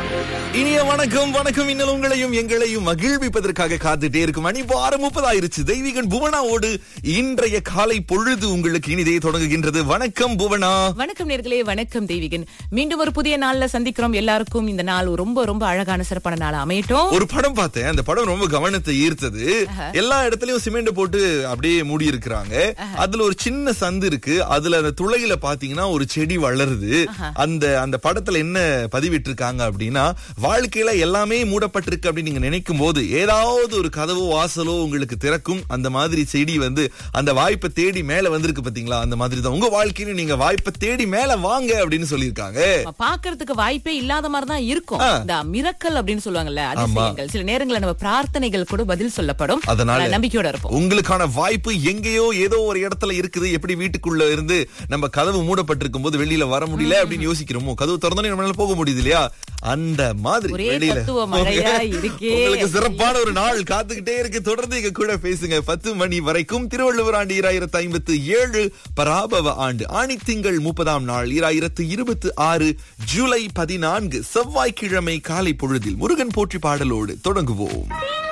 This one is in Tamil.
இனிய வணக்கம் வணக்கம் இன்னும் உங்களையும் எங்களையும் மகிழ்விப்பதற்காக காத்துட்டே இருக்கும் மணி இப்போ ஆறு முப்பதாயிருச்சு தெய்வீகன் புவனாவோடு இன்றைய காலை பொழுது உங்களுக்கு இனிதே தொடங்குகின்றது வணக்கம் புவனா வணக்கம் நேர்களே வணக்கம் தெய்வீகன் மீண்டும் ஒரு புதிய நாள்ல சந்திக்கிறோம் எல்லாருக்கும் இந்த நாள் ரொம்ப ரொம்ப அழகான சிறப்பான நாள் அமையட்டும் ஒரு படம் பார்த்தேன் அந்த படம் ரொம்ப கவனத்தை ஈர்த்தது எல்லா இடத்துலயும் சிமெண்ட் போட்டு அப்படியே மூடி இருக்கிறாங்க அதுல ஒரு சின்ன சந்து இருக்கு அதுல அந்த துளையில பாத்தீங்கன்னா ஒரு செடி வளருது அந்த அந்த படத்துல என்ன பதிவிட்டு இருக்காங்க அப்படின்னா வாழ்க்கையில எல்லாமே மூடப்பட்டிருக்கு அப்படின்னு நீங்க நினைக்கும் போது ஏதாவது ஒரு கதவோ வாசலோ உங்களுக்கு திறக்கும் அந்த மாதிரி செடி வந்து அந்த வாய்ப்பை தேடி மேல வந்திருக்கு பாத்தீங்களா அந்த மாதிரி தான் உங்க வாழ்க்கையில நீங்க வாய்ப்பை தேடி மேல வாங்க அப்படின்னு சொல்லியிருக்காங்க நம்ம பாக்குறதுக்கு வாய்ப்பே இல்லாத மாதிரி தான் இருக்கும் இந்த மிரக்கல் அப்படின்னு சொல்லுவாங்கல்ல அதிசயங்கள் சில நேரங்கள்ல நம்ம பிரார்த்தனைகள் கூட பதில் சொல்லப்படும் அதனால அதனால நம்பிக்கையோட இருப்போம் உங்களுக்கான வாய்ப்பு எங்கேயோ ஏதோ ஒரு இடத்துல இருக்குது எப்படி வீட்டுக்குள்ள இருந்து நம்ம கதவு மூடப்பட்டிருக்கும் போது வெளியில வர முடியல அப்படின்னு யோசிக்கிறோமோ கதவு திறந்தோடனே நம்மளால போக முடியுது இல்லையா அந்த மாதிரி ஒரே வெளியில தத்துவ மழையா இருக்கே. உங்களுக்கு சிறப்பான ஒரு நாள் காத்துக்கிட்டே இருக்கு தொடர்ந்து எங்க கூட பேசுங்க பத்து மணி வரைக்கும் திருவள்ளுவர் ஆண்டு ஈராயிரத்து ஐம்பத்து ஏழு பராபவ ஆண்டு ஆணி திங்கள் முப்பதாம் நாள் ஈராயிரத்து இருபத்தி ஆறு ஜூலை பதினான்கு செவ்வாய்க்கிழமை காலை பொழுதில் முருகன் போற்றி பாடலோடு தொடங்குவோம்